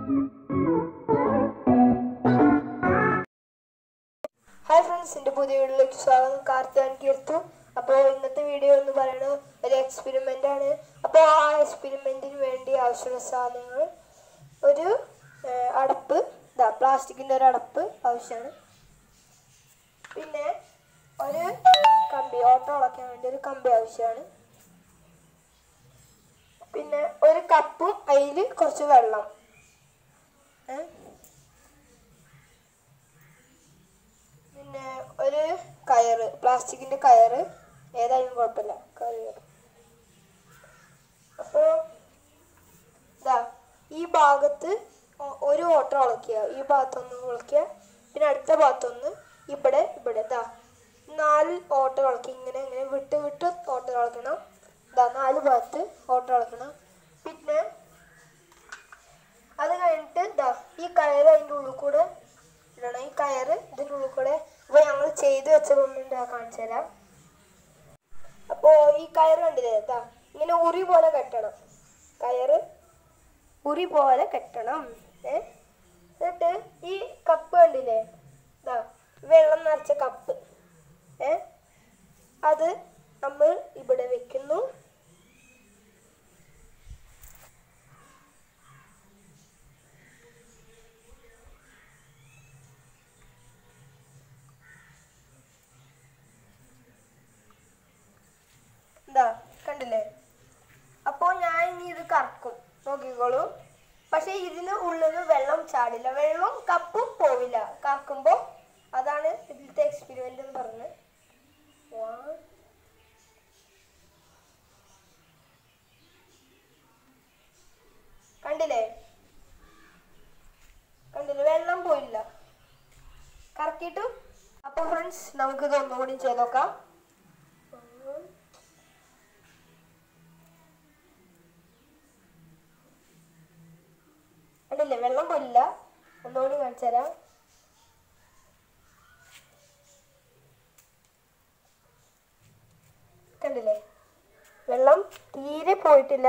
Hi friends എൻ്റെ പുതിയ വീഡിയോയിലേക്ക് സ്വാഗതം കാർത്താൻ കീർത്തു അപ്പോൾ ഇന്നത്തെ വീഡിയോ എന്ന് പറയുന്നത് ഒരു എക്സ്പെരിമെൻ്റ് ആണ് അപ്പോൾ ആ എക്സ്പെരിമെൻറ്റിന് വേണ്ടി ആവശ്യമുള്ള സാധനങ്ങൾ ഒരു ഏഹ്, അടപ്പ് ഇതാ പ്ലാസ്റ്റിക്കിൻ്റെ ഒരു അടപ്പ് ആവശ്യമാണ് പിന്നെ ഒരു കമ്പി ഓട്ടോ അളക്കാൻ വേണ്ടി ഒരു കമ്പി ആവശ്യമാണ് പിന്നെ ഒരു കപ്പും അതിൽ കുറച്ച് വെള്ളം ഏഹ് പിന്നെ ഒരു കയറ് പ്ലാസ്റ്റിക്കിന്റെ കയറ് ഏതായാലും കുഴപ്പമില്ല കയറ് അപ്പോൾ ഇതാ ഈ ഭാഗത്ത് ഒ- ഒരു ഓട്ടം ഇളക്കുക ഈ ഭാഗത്തൊന്ന് ഇളക്കുക പിന്നെ അടുത്ത ഭാഗത്തൊന്ന് ഇവിടെ ഇവിടെ ഇതാ നാല് ഓട്ടം ഇളക്കി ഇങ്ങനെ ഇങ്ങനെ വിട്ട് വിട്ട് ഓട്ടം ഇളക്കണം ഇതാ നാല് ഭാഗത്ത് ഓട്ടം ഇളക്കണം പിന്നെ അത് കഴിഞ്ഞിട്ട് ഇതാ ഈ കയറ് അതിൻ്റെ ഉള്ളിൽ കൂടെ ഇടണം ഈ കയറ് ഇതിൻ്റെ ഉള്ളിൽ കൂടെ ഇപ്പൊ ഞങ്ങൾ ചെയ്തു വെച്ചതുകൊണ്ട് ഞാൻ കാണിച്ചു തരാം അപ്പോ ഈ കയറ് കണ്ടില്ലേ ഇതാ ഇങ്ങനെ ഉറി പോലെ കെട്ടണം കയറ് ഉറി പോലെ കെട്ടണം ഏ എന്നിട്ട് ഈ കപ്പ് കണ്ടില്ലേ ഇതാ വെള്ളം നിറച്ച കപ്പ് ഏ അത് നമ്മൾ ഇവിടെ വെക്കുന്നു എന്താ കണ്ടില്ലേ അപ്പോൾ ഞാൻ ഇനി ഇത് കറക്കും നോക്കിക്കോളൂ പക്ഷെ ഇതിന് ഉള്ളിൽ നിന്ന് വെള്ളം ചാടില്ല വെള്ളം കപ്പും പോവില്ല കറക്കുമ്പോൾ അതാണ് ഇതിലത്തെ എക്സ്പെരിമെൻ്റ് എന്ന് പറഞ്ഞത് One. കണ്ടില്ലേ കണ്ടില്ലേ വെള്ളം പോയില്ല കറക്കിയിട്ടു അപ്പോൾ ഫ്രണ്ട്സ് നമുക്കിത് ഒന്നുകൂടി ചെയ്ത് നോക്കാം One. കണ്ടില്ലേ വെള്ളം പോയില്ല ഒന്നുകൂടി കാണിച്ചു തരാം കണ്ടില്ലേ വെള്ളം തീരെ പോയിട്ടില്ല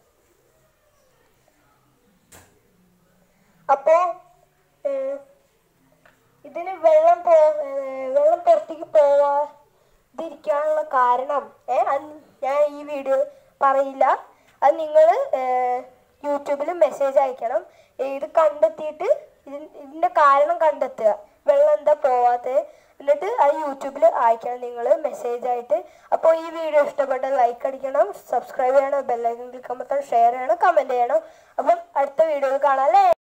അപ്പോ ഏഹ്, ഇതിന് വെള്ളം പോ ഏഹ്, വെള്ളം പുറത്തേക്ക് പോവാതിരിക്കാനുള്ള കാരണം ഏ അത് ഞാൻ ഈ വീഡിയോ പറയില്ല അത് നിങ്ങൾ യൂട്യൂബിൽ മെസ്സേജ് അയക്കണം ഏ, ഇത് കണ്ടെത്തിയിട്ട് ഇതിൻ- ഇതിന്റെ കാരണം കണ്ടെത്തുക വെള്ളം എന്താ പോവാത്തത് എന്നിട്ട് അത് യൂട്യൂബിൽ അയക്കണം നിങ്ങൾ മെസ്സേജ് ആയിട്ട് അപ്പോൾ ഈ വീഡിയോ ഇഷ്ടപ്പെട്ട ലൈക്ക് അടിക്കണം സബ്സ്ക്രൈബ് ചെയ്യണം ബെല്ലൈക്കൻ ക്ലിക്ക് അമർത്തണം ഷെയർ ചെയ്യണം കമൻറ്റ് ചെയ്യണം അപ്പം അടുത്ത വീഡിയോയിൽ കാണാം അല്ലേ